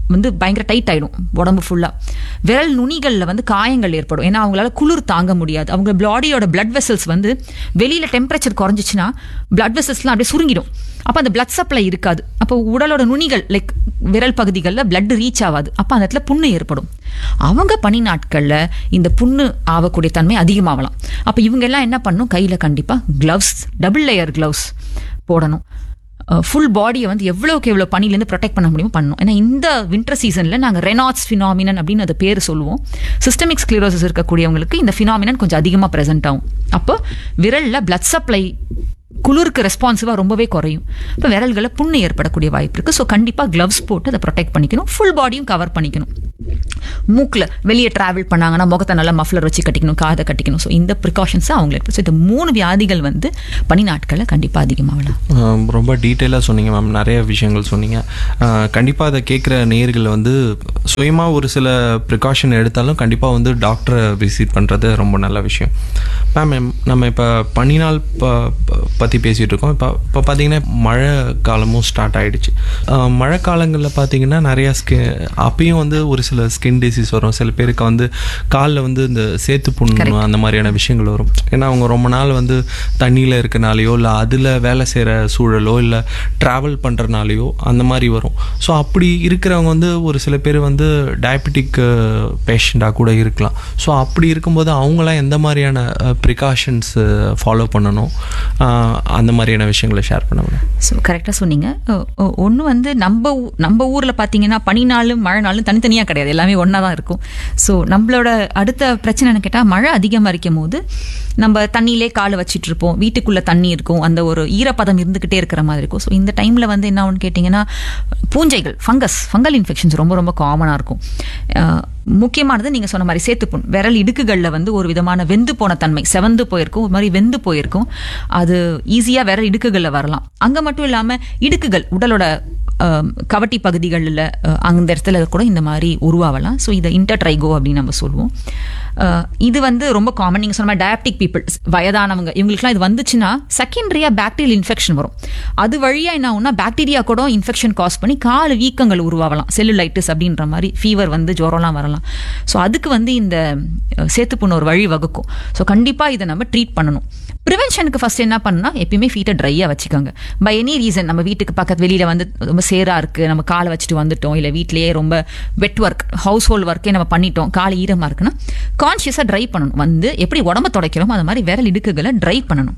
Speaker 4: வந்து பயங்கர டைட் ஆயிடும் உடம்பு ஃபுல்லா விரல் நுனிகளில் வந்து காயங்கள் ஏற்படும் ஏன்னா அவங்களால குளிர் தாங்க முடியாது அவங்க பாடியோட blood வெசல்ஸ் வந்து வெளியில டெம்பரேச்சர் குறைஞ்சிச்சுன்னா blood வெசல்ஸ்லாம் அப்படியே சுருங்கிடும் அப்போ அந்த blood சப்ளை இருக்காது அப்போ உடலோட நுனிகள் லைக் விரல் பகுதிகளில் blood ரீச் ஆகாது அப்போ அந்த இடத்துல புண்ணு ஏற்படும் அவங்க பனி நாட்களில் இந்த புண்ணு ஆகக்கூடிய தன்மை அதிகமாகலாம் அப்போ இவங்க எல்லாம் என்ன பண்ணணும் கையில் கண்டிப்பாக க்ளவ்ஸ் டபுள் லேயர் க்ளவ்ஸ் போடணும் ஃபுல் பாடியை வந்து எவ்வளோக்கு எவ்வளோ பனிலேருந்து ப்ரொடெக்ட் பண்ண முடியுமோ பண்ணணும் ஏன்னா இந்த வின்டர் சீசனில் நாங்கள் ரெனாட்ஸ் ஃபினாமினன் அப்படின்னு அது பேர் சொல்லுவோம் சிஸ்டமிக் ஸ்க்ளீரோசிஸ் இருக்கக்கூடியவங்களுக்கு இந்த ஃபினாமினன் கொஞ்சம் அதிகமாக ப்ரெசென்ட் ஆகும் அப்போ விரலில் blood சப்ளை குளிருக்கு ரெஸ்பான்சிவாக ரொம்பவே குறையும் இப்போ விரல்களை புண்ணு ஏற்படக்கூடிய வாய்ப்பு இருக்குது ஸோ கண்டிப்பாக க்ளவ்ஸ் போட்டு அதை ப்ரொடெக்ட் பண்ணிக்கணும் ஃபுல் பாடியும் கவர் பண்ணிக்கணும் மூக்கில் வெளியே ட்ராவல் பண்ணாங்கன்னா முகத்தை நல்லா மஃப்லர் வச்சு கட்டிக்கணும் காதை கட்டிக்கணும் ஸோ இந்த ப்ரிகாஷன்ஸ் அவங்களுக்கு ஸோ இந்த மூணு வியாதிகள் வந்து பனி நாட்களில் கண்டிப்பாக அதிகமாகலாம்
Speaker 2: ஆம், ரொம்ப டீட்டெயிலாக சொன்னீங்க மேம் நிறைய விஷயங்கள் சொன்னீங்க கண்டிப்பாக அதை கேட்குற நேர்கள் வந்து சுயமாக ஒரு சில ப்ரிகாஷன் எடுத்தாலும் கண்டிப்பாக வந்து டாக்டரை விசிட் பண்ணுறது ரொம்ப நல்ல விஷயம் மேம் நம்ம இப்போ பனிநாள் ப பற்றி பேசிகிட்டு இருக்கோம் இப்போ இப்போ பார்த்தீங்கன்னா மழை காலமும் ஸ்டார்ட் ஆகிடுச்சு மழை காலங்களில் பார்த்தீங்கன்னா நிறையா ஸ்கி அப்பயும் வந்து ஒரு சில ஸ்கின் டிசீஸ் வரும் சில பேருக்கு வந்து காலில் வந்து இந்த சேத்து புண்ணு அந்த மாதிரியான விஷயங்கள் வரும் ஏன்னா அவங்க ரொம்ப நாள் வந்து தண்ணியில் இருக்கனாலையோ இல்லை அதில் வேலை செய்கிற சூழலோ இல்லை ட்ராவல் பண்ணுறனாலையோ அந்த மாதிரி வரும் ஸோ அப்படி இருக்கிறவங்க வந்து ஒரு சில பேர் வந்து டயபெட்டிக் பேஷண்ட்டாக கூட இருக்கலாம் ஸோ அப்படி இருக்கும்போது அவங்களாம் எந்த மாதிரியான ப்ரிகாஷன்ஸ் ஃபாலோ பண்ணணும் அஹ், அந்த மாதிரியான விஷயங்களை ஷேர் பண்ண முடியும்
Speaker 4: ஸோ கரெக்டாக சொன்னீங்க ஒன்று வந்து நம்ம ஊ- நம்ம ஊரில் பார்த்தீங்கன்னா பனி நாளும் மழை நாளும் தனித்தனியாக கிடையாது எல்லாமே ஒன்றா தான் இருக்கும் ஸோ நம்மளோட அடுத்த பிரச்சனைன்னு கேட்டால் மழை அதிகமாக இருக்கும் போது நம்ம தண்ணியிலே காலை வச்சிட்டு இருப்போம் வீட்டுக்குள்ளே தண்ணி இருக்கும் அந்த ஒரு ஈரப்பதம் இருந்துக்கிட்டே இருக்கிற மாதிரி இருக்கும் ஸோ இந்த டைமில் வந்து என்ன ஆகும்னு கேட்டிங்கன்னா பூஞ்சைகள் ஃபங்கஸ் ஃபங்கல் இன்ஃபெக்ஷன்ஸ் ரொம்ப ரொம்ப காமனாக இருக்கும் அஹ், முக்கியமானது நீங்கள் சொன்ன மாதிரி சேத்துப்புண் விரல் இடுக்குகளில் வந்து ஒரு விதமான வெந்து போன தன்மை செவந்து போயிருக்கும் ஒரு மாதிரி வெந்து போயிருக்கும் அது ஈஸியாக விரல் இடுக்குகளில் வரலாம் அங்கே மட்டும் இல்லாமல் இடுக்குகள் உடலோட அஹ், கவட்டி பகுதிகளில் அஹ், அந்த இடத்துல கூட இந்த மாதிரி உருவாகலாம் ஸோ இதை இன்டர்ட்ரைகோ அப்படின்னு நம்ம சொல்லுவோம் அஹ், இது வந்து ரொம்ப காமன் நீங்கள் சொன்ன மாதிரி டயபெட்டிக் பீப்புள் வயதானவங்க இவங்களுக்குலாம் இது வந்துச்சுன்னா செகண்டரியாக பாக்டீரியல் இன்ஃபெக்ஷன் வரும் அது வழியாக என்ன ஆகும்னா பாக்டீரியா கூட இன்ஃபெக்ஷன் காஸ் பண்ணி கால் வீக்கங்கள் உருவாகலாம் செல்லுலைட்டிஸ் அப்படின்ற மாதிரி ஃபீவர் வந்து ஜுரம்லாம் வரலாம் ஸோ அதுக்கு வந்து இந்த அஹ், சேத்துப்புண்ணு ஒரு வழி வகுக்கும் ஸோ கண்டிப்பாக இதை நம்ம ட்ரீட் பண்ணணும் ப்ரிவென்ஷனுக்கு ஃபர்ஸ்ட் என்ன பண்ணா எப்பயுமே ஃபீட்டை ட்ரையாக வச்சுக்கோங்க பை எனி ரீசன் நம்ம வீட்டுக்கு பக்கத்து வெளியில் வந்து ரொம்ப சேரா இருக்குது நம்ம காலை வச்சுட்டு வந்துட்டோம் இல்லை வீட்டிலேயே ரொம்ப வெட் ஒர்க் ஹவுஸ் ஹோல்ட் ஒர்க்கே நம்ம பண்ணிட்டோம் கால் ஈரமாக இருக்குன்னா கான்ஷியஸாக ட்ரை பண்ணணும் வந்து எப்படி உடம்ப துடைக்கிறோமோ அது மாதிரி விரல் இடுக்குகளை ட்ரை பண்ணணும்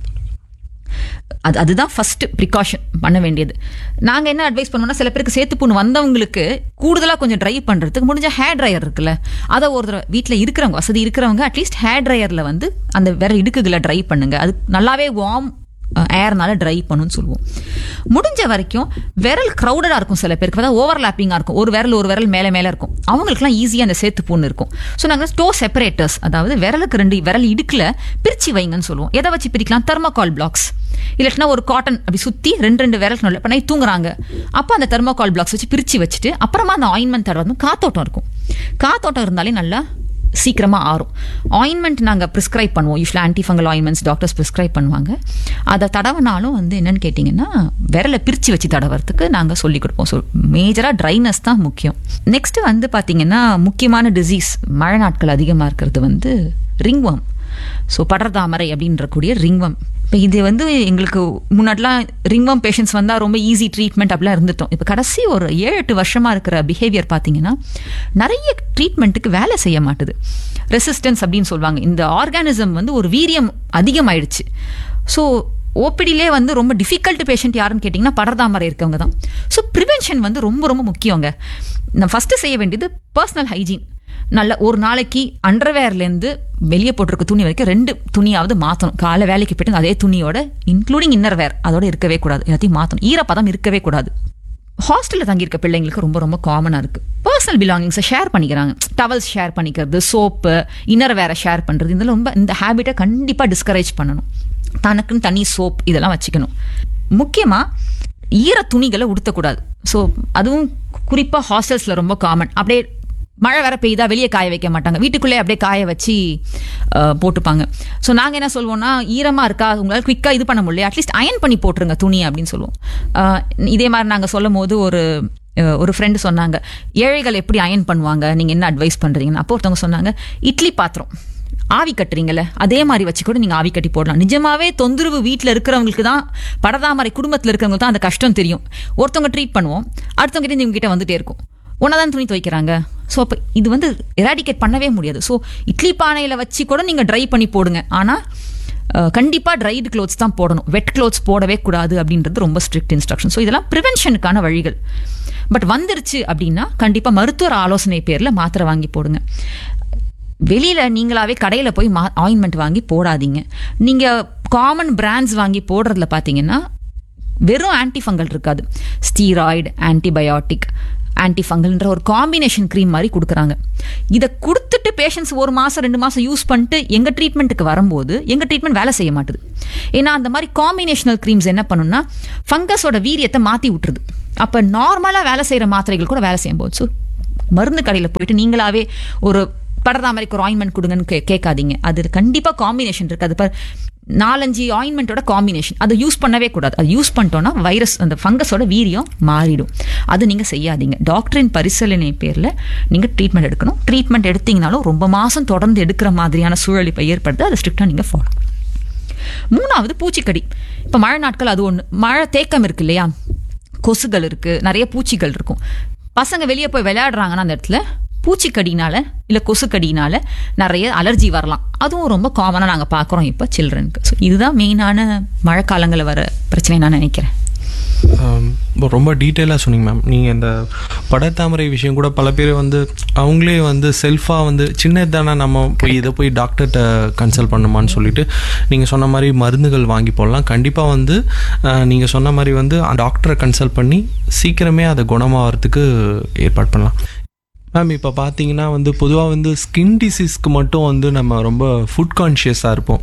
Speaker 4: அது அதுதான் ஃபர்ஸ்ட் ப்ரிகாஷன் பண்ண வேண்டியது நாங்கள் என்ன அட்வைஸ் பண்ணுவோம்னா சில பேருக்கு சேத்து புண்ணு வந்தவங்களுக்கு கூடுதலாக கொஞ்சம் ட்ரை பண்ணுறதுக்கு முடிஞ்ச ஹேர் ட்ரையர் இருக்குல்ல அதை ஒரு தடவை வீட்டில் இருக்கிறவங்க வசதி இருக்கிறவங்க அட்லீஸ்ட் ஹேர் ட்ரையரில் வந்து அந்த வேற இடுக்குகளை ட்ரை பண்ணுங்க அது நல்லாவே வார்ம் ஏர்னால ட்ரை பண்ணுன்னு சொல்லுவோம் முடிஞ்ச வரைக்கும் விரல் க்ரௌடடாக இருக்கும் சில பேருக்கு அதாவது ஓவர்லாப்பிங்காக இருக்கும் ஒரு விரல் ஒரு விரல் மேலே மேலே இருக்கும் அவங்களுக்குலாம் ஈஸியாக அந்த சேத்து புண்ணு இருக்கும் ஸோ நாங்கள் டோ செப்பரேட்டர்ஸ் அதாவது விரலுக்கு ரெண்டு விரல் இடுக்கில் பிரிச்சு வைங்கன்னு சொல்லுவோம் எதை வச்சு பிரிக்கலாம் தெர்மோகால் பிளாக்ஸ் இல்லாட்டினா ஒரு காட்டன் அப்படி சுற்றி ரெண்டு ரெண்டு விரல் நல்ல இப்போ நைட் தூங்குறாங்க அப்போ அந்த தெர்மோகால் பிளாக்ஸ் வச்சு பிரித்து வச்சுட்டு அப்புறமா அந்த ஆயின்மெண்ட் தடவை காத்தோட்டம் இருக்கும் காத்தோட்டம் இருந்தாலே நல்லா சீக்கிரமாக ஆறும் ஆயின்மெண்ட் நாங்கள் ப்ரிஸ்கிரைப் பண்ணுவோம் யூஸ்வலாக ஆன்டிஃபங்கல் ஆயின்மெண்ட்ஸ் டாக்டர்ஸ் ப்ரிஸ்கிரைப் பண்ணுவாங்க அதை தடவினாலும் வந்து என்னன்னு கேட்டிங்கன்னா விரலை பிரித்து வச்சு தடவறதுக்கு நாங்கள் சொல்லி கொடுப்போம் ஸோ மேஜராக ட்ரைனஸ் தான் முக்கியம் நெக்ஸ்ட் வந்து பார்த்தீங்கன்னா முக்கியமான டிசீஸ் மழை நாட்கள் அதிகமாக இருக்கிறது வந்து ரிங்வம் ஸோ படர்தாமரை அப்படின்றக்கூடிய ரிங்வம் இப்போ இது வந்து எங்களுக்கு முன்னாடிலாம் ரிங்வம் பேஷண்ட்ஸ் வந்தால் ரொம்ப ஈஸி ட்ரீட்மெண்ட் அப்படிலாம் இருந்துட்டோம் இப்போ கடைசி ஒரு ஏழு எட்டு வருஷமாக இருக்கிற பிஹேவியர் பார்த்தீங்கன்னா நிறைய ட்ரீட்மெண்ட்டுக்கு வேலை செய்ய மாட்டுது ரெசிஸ்டன்ஸ் அப்படின்னு சொல்லுவாங்க இந்த ஆர்கானிசம் வந்து ஒரு வீரியம் அதிகமாயிடுச்சு ஸோ ஓபிடிலே வந்து ரொம்ப டிஃபிகல்ட் பேஷண்ட் யாருன்னு கேட்டிங்கன்னா படர்தாமரை இருக்கவங்க தான் ஸோ ப்ரிவென்ஷன் வந்து ரொம்ப ரொம்ப முக்கியங்க நம்ம ஃபஸ்ட்டு செய்ய வேண்டியது பர்சனல் ஹைஜீன் நல்ல ஒரு நாளைக்கு அண்டர்வேர்லேருந்து வெளியே போட்டிருக்க துணி வரைக்கும் ரெண்டு துணியாவது மாற்றணும் காலை வேலைக்கு போயிட்டு அதே துணியோட இன்க்ளூடிங் இன்னர் வேர் அதோட இருக்கவே கூடாது எல்லாத்தையும் மாற்றணும் ஈரப்பதம் இருக்கவே கூடாது ஹாஸ்டலில் தங்கியிருக்க பிள்ளைங்களுக்கு ரொம்ப ரொம்ப காமனாக இருக்குது பர்சனல் பிலாங்கிங்ஸை ஷேர் பண்ணிக்கிறாங்க டவல்ஸ் ஷேர் பண்ணிக்கிறது சோப்பு இன்னர் வேற ஷேர் பண்ணுறது இதெல்லாம் ரொம்ப இந்த ஹேபிட்டை கண்டிப்பாக டிஸ்கரேஜ் பண்ணணும் தனக்குன்னு தனி சோப் இதெல்லாம் வச்சுக்கணும் முக்கியமாக ஈர துணிகளை உடுத்தக்கூடாது ஸோ அதுவும் குறிப்பாக ஹாஸ்டல்ஸில் ரொம்ப காமன் அப்படியே மழை வேற பெய்தா வெளியே காய வைக்க மாட்டாங்க வீட்டுக்குள்ளே அப்படியே காய வச்சு அஹ், போட்டுப்பாங்க ஸோ நாங்கள் என்ன சொல்லுவோம்னா ஈரமாக இருக்கா உங்களால் குயிக்காக இது பண்ண முடியல அட்லீஸ்ட் அயன் பண்ணி போட்டுருங்க துணி அப்படின்னு சொல்லுவோம் அஹ், இதே மாதிரி நாங்கள் சொல்லும் போது ஒரு அஹ், ஒரு ஃப்ரெண்டு சொன்னாங்க ஏழைகள் எப்படி அயன் பண்ணுவாங்க நீங்கள் என்ன அட்வைஸ் பண்ணுறீங்கன்னு அப்போ ஒருத்தவங்க சொன்னாங்க இட்லி பாத்திரம் ஆவி கட்டுறீங்கல்ல அதே மாதிரி வச்சு கூட நீங்கள் ஆவி கட்டி போடலாம் நிஜமாவே தொந்தரவு வீட்டில் இருக்கிறவங்களுக்கு தான் படதாமரை குடும்பத்தில் இருக்கிறவங்களுக்கு தான் அந்த கஷ்டம் தெரியும் ஒருத்தவங்க ட்ரீட் பண்ணுவோம் அடுத்தவங்க கிட்ட இவங்க கிட்ட வந்துட்டே இருக்கும் ஒன்றா துணி துவைக்கிறாங்க ஸோ அப்போ இது வந்து எராடிகேட் பண்ணவே முடியாது ஸோ இட்லி பானையில் வச்சு கூட நீங்கள் ட்ரை பண்ணி போடுங்க ஆனால் கண்டிப்பாக ட்ரைடு க்ளோத்ஸ் தான் போடணும் வெட் க்ளோத்ஸ் போடவே கூடாது அப்படின்றது ரொம்ப ஸ்ட்ரிக்ட் இன்ஸ்ட்ரக்ஷன் ஸோ இதெல்லாம் ப்ரிவென்ஷனுக்கான வழிகள் பட் வந்துருச்சு அப்படின்னா கண்டிப்பாக மருத்துவர் ஆலோசனை பேரில் மாத்திரை வாங்கி போடுங்க வெளியில நீங்களாவே கடையில போய் ஆயின்மெண்ட் வாங்கி போடாதீங்க நீங்க காமன் பிராண்ட்ஸ் வாங்கி போடுறதுல பாத்தீங்கன்னா வெறும் ஆன்டிஃபங்கல் இருக்காது ஸ்டீராய்டு ஆன்டிபயோட்டிக் ஆன்டிஃபங்கல்ன்ற ஒரு காம்பினேஷன் க்ரீம் மாதிரி கொடுக்குறாங்க இதை கொடுத்துட்டு பேஷண்ட்ஸ் ஒரு மாதம் ரெண்டு மாதம் யூஸ் பண்ணிட்டு எங்கள் ட்ரீட்மெண்ட்டுக்கு வரும்போது எங்கள் ட்ரீட்மெண்ட் வேலை செய்ய மாட்டுது ஏன்னா அந்த மாதிரி காம்பினேஷனல் க்ரீம்ஸ் என்ன பண்ணுன்னா ஃபங்கஸோட வீரியத்தை மாற்றி விட்டுருது அப்போ நார்மலாக வேலை செய்கிற மாத்திரைகள் கூட வேலை செய்யும் போது ஸோ மருந்து கடையில் போயிட்டு நீங்களாவே ஒரு படர்தாமரைக்கு ஒரு ஆயின்மெண்ட் கொடுங்கன்னு கே கேட்காதீங்க அது கண்டிப்பாக காம்பினேஷன் இருக்குது அது இப்போ நாலஞ்சு ஆயின்மெண்ட்டோட காம்பினேஷன் அதை யூஸ் பண்ணவே கூடாது அது யூஸ் பண்ணிட்டோன்னா வைரஸ் அந்த ஃபங்கஸோட வீரியம் மாறிடும் அது நீங்கள் செய்யாதீங்க டாக்டரின் பரிசீலனை பேரில் நீங்கள் ட்ரீட்மெண்ட் எடுக்கணும் ட்ரீட்மெண்ட் எடுத்தீங்கனாலும் ரொம்ப மாதம் தொடர்ந்து எடுக்கிற மாதிரியான சூழல் இப்போ ஏற்படுது அதை ஸ்ட்ரிக்டாக நீங்கள் ஃபாலோ மூணாவது பூச்சிக்கடி இப்போ மழை நாட்கள் அது ஒன்று மழை தேக்கம் இருக்கு இல்லையா கொசுகள் இருக்கு நிறைய பூச்சிகள் இருக்கும் பசங்க வெளியே போய் விளையாடுறாங்கன்னா அந்த இடத்துல பூச்சிக்கடினால இல்லை கொசுக்கடினால நிறைய அலர்ஜி வரலாம் அதுவும் ரொம்ப காமனாக நாங்கள் பார்க்குறோம் இப்போ சில்ட்ரனுக்கு ஸோ இதுதான் மெயினான மழைக்காலங்களில் வர பிரச்சனை நான் நினைக்கிறேன்
Speaker 2: ஆம், இப்போ ரொம்ப டீட்டெயிலாக சொன்னீங்க மேம் நீங்கள் இந்த படத்தாமரை விஷயம் கூட பல பேர் வந்து அவங்களே வந்து செல்ஃபாக வந்து சின்னது தானே நம்ம போய் இதை போய் டாக்டர்கிட்ட கன்சல்ட் பண்ணுமான்னு சொல்லிட்டு நீங்கள் சொன்ன மாதிரி மருந்துகள் வாங்கி போடலாம் கண்டிப்பாக வந்து நீங்கள் சொன்ன மாதிரி வந்து டாக்டரை கன்சல்ட் பண்ணி சீக்கிரமே அதை குணமாகறதுக்கு ஏற்பாடு பண்ணலாம் மேம் இப்போ பார்த்தீங்கன்னா வந்து பொதுவாக வந்து ஸ்கின் டிசீஸ்க்கு மட்டும் வந்து நம்ம ரொம்ப ஃபுட் கான்ஷியஸாக இருப்போம்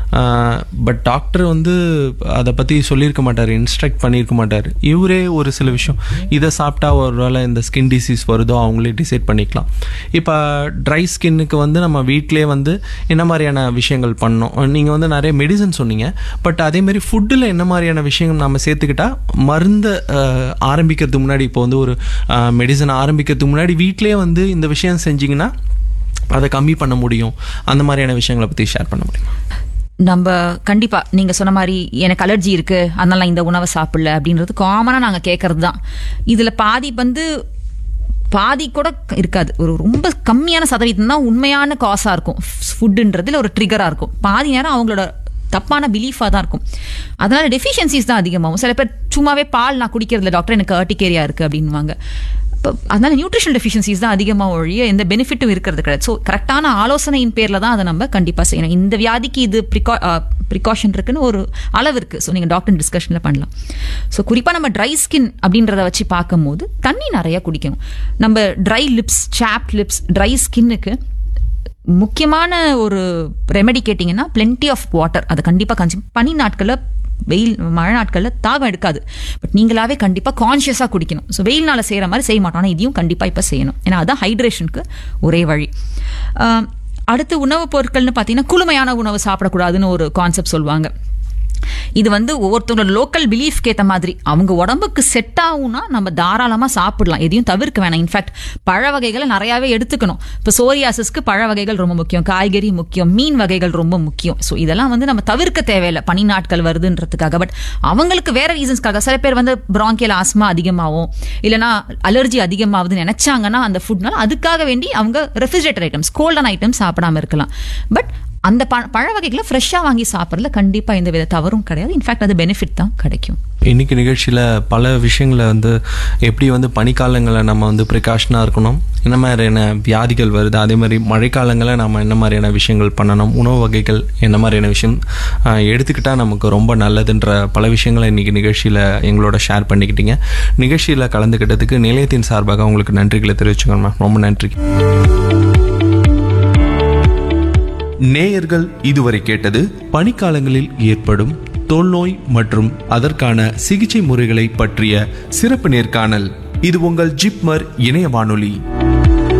Speaker 2: பட் டாக்டர் வந்து அதை பற்றி சொல்லியிருக்க மாட்டார் இன்ஸ்ட்ரக்ட் பண்ணியிருக்க மாட்டார் இவரே ஒரு சில விஷயம் இதை சாப்பிட்டா ஒரு வேளை இந்த ஸ்கின் டிசீஸ் வருதோ அவங்களே டிசைட் பண்ணிக்கலாம் இப்போ ட்ரை ஸ்கின்னுக்கு வந்து நம்ம வீட்டிலே வந்து என்ன மாதிரியான விஷயங்கள் பண்ணோம் நீங்கள் வந்து நிறைய மெடிசன் சொன்னீங்க பட் அதேமாரி ஃபுட்டில் என்ன மாதிரியான விஷயங்கள் நம்ம சேர்த்துக்கிட்டா மருந்தை அஹ், ஆரம்பிக்கிறதுக்கு முன்னாடி இப்போ வந்து ஒரு மெடிசன் ஆரம்பிக்கிறதுக்கு முன்னாடி வீட்டிலே வந்து இந்த விஷயம் செஞ்சிங்கன்னா அதை கம்மி பண்ண முடியும் அந்த மாதிரியான விஷயங்களை பற்றி ஷேர் பண்ண முடியும்
Speaker 4: நம்ம கண்டிப்பா நீங்க சொன்ன மாதிரி எனக்கு அலர்ஜி இருக்கு அதனால நான் இந்த உணவை சாப்பிடல அப்படின்றது காமனா நாங்க கேட்கறது தான் இதுல பாதி வந்து பாதி கூட இருக்காது ஒரு ரொம்ப கம்மியான சதவீதம் தான் உண்மையான காசா இருக்கும் ஃபுட்டுன்றதுல ஒரு ட்ரிகரா இருக்கும் பாதி நேரம் அவங்களோட தப்பான பிலீஃபாக தான் இருக்கும் அதனால டெஃபிஷியன்சிஸ் தான் அதிகமாகும் சில பேர் சும்மாவே பால் நான் குடிக்கிறதுல டாக்டர் எனக்கு அர்டிகேரியா இருக்கு அப்படின்வாங்க இப்போ அதனால நியூட்ரிஷனல் டெஃபிஷியன்சிஸ் தான் அதிகமாக ஒழிய எந்த பெனிஃபிட்டும் இருக்கிறது கிடையாது ஸோ கரெக்டான ஆலோசனையின் பேரில் தான் அதை நம்ம கண்டிப்பாக செய்யணும் இந்த வியாதிக்கு இது ப்ரிகா ப்ரிகாஷன் இருக்குன்னு ஒரு அளவு இருக்குது ஸோ நீங்கள் டாக்டர் டிஸ்கஷனில் பண்ணலாம் ஸோ குறிப்பாக நம்ம ட்ரை ஸ்கின் அப்படின்றத வச்சு பார்க்கும்போது தண்ணி நிறைய குடிக்கணும் நம்ம dry lips chap lips dry ஸ்கின்னுக்கு முக்கியமான ஒரு ரெமெடி கேட்டிங்கன்னா plenty ஆஃப் வாட்டர் அதை கண்டிப்பாக கன்சியூம் பனி நாட்களில் வெயில் மழை நாட்களில் தாகம் எடுக்காது பட் நீங்களாவே கண்டிப்பாக கான்ஷியஸாக குடிக்கணும் ஸோ வெயில்னால செய்கிற மாதிரி செய்ய மாட்டோம் ஆனால் இதையும் கண்டிப்பாக இப்போ செய்யணும் ஏன்னா அதான் ஹைட்ரேஷனுக்கு ஒரே வழி ஆம், அடுத்து உணவுப் பொருட்கள்னு பார்த்தீங்கன்னா குளுமையான உணவு சாப்பிடக்கூடாதுன்னு ஒரு கான்செப்ட் சொல்லுவாங்க இது வந்து ஒவ்வொருத்தவங்களோட லோக்கல் பிலீஃப்க்கு ஏற்ற மாதிரி அவங்க உடம்புக்கு செட் ஆகும்னா நம்ம தாராளமாக சாப்பிடலாம் எதையும் தவிர்க்க வேணாம் இன்ஃபேக்ட் பழ வகைகளை நிறையாவே எடுத்துக்கணும் இப்போ சோரியாசிஸ்க்கு பழ வகைகள் ரொம்ப முக்கியம் காய்கறி முக்கியம் மீன் வகைகள் ரொம்ப முக்கியம் ஸோ இதெல்லாம் வந்து நம்ம தவிர்க்க தேவையில்லை பனி நாட்கள் வருதுன்றதுக்காக பட் அவங்களுக்கு வேற ரீசன்ஸ்க்காக சில பேர் வந்து பிராங்கியல் ஆஸ்மா அதிகமாகும் இல்லைனா அலர்ஜி அதிகமாகுதுன்னு நினைச்சாங்கன்னா அந்த ஃபுட்னால அதுக்காக வேண்டி அவங்க ரெஃப்ரிஜரேட்டர் ஐட்டம்ஸ் கோல்டன் ஐட்டம்ஸ் சாப்பிடாம இருக்கலாம் பட் அந்த ப பழ வகைகளை ஃப்ரெஷ்ஷாக வாங்கி சாப்பிட்றதுல கண்டிப்பாக எந்த வித தவறும் கிடையாது இன்ஃபேக்ட் அது பெனிஃபிட் தான் கிடைக்கும்
Speaker 2: இன்னைக்கு நிகழ்ச்சியில் பல விஷயங்களை வந்து எப்படி வந்து பனிக்காலங்களில் நம்ம வந்து ப்ரிகாஷனாக இருக்கணும் என்ன மாதிரியான வியாதிகள் வருது அதே மாதிரி மழைக்காலங்களில் நம்ம என்ன மாதிரியான விஷயங்கள் பண்ணணும் உணவு வகைகள் என்ன மாதிரியான விஷயம் ஆஹ், எடுத்துக்கிட்டா நமக்கு ரொம்ப நல்லதுன்ற பல விஷயங்களை இன்னைக்கு நிகழ்ச்சியில் எங்களோட ஷேர் பண்ணிக்கிட்டீங்க நிகழ்ச்சியில் கலந்துக்கிட்டதுக்கு நிலையத்தின் சார்பாக உங்களுக்கு நன்றிகளை தெரிவிச்சுக்கோங்க மேம் ரொம்ப நன்றி நேயர்கள் இதுவரை கேட்டது பனிக்காலங்களில் ஏற்படும் தோல்நோய் மற்றும் அதற்கான சிகிச்சை முறைகளை பற்றிய சிறப்பு நேர்காணல் இது உங்கள் ஜிப்மர் இணைய வானொலி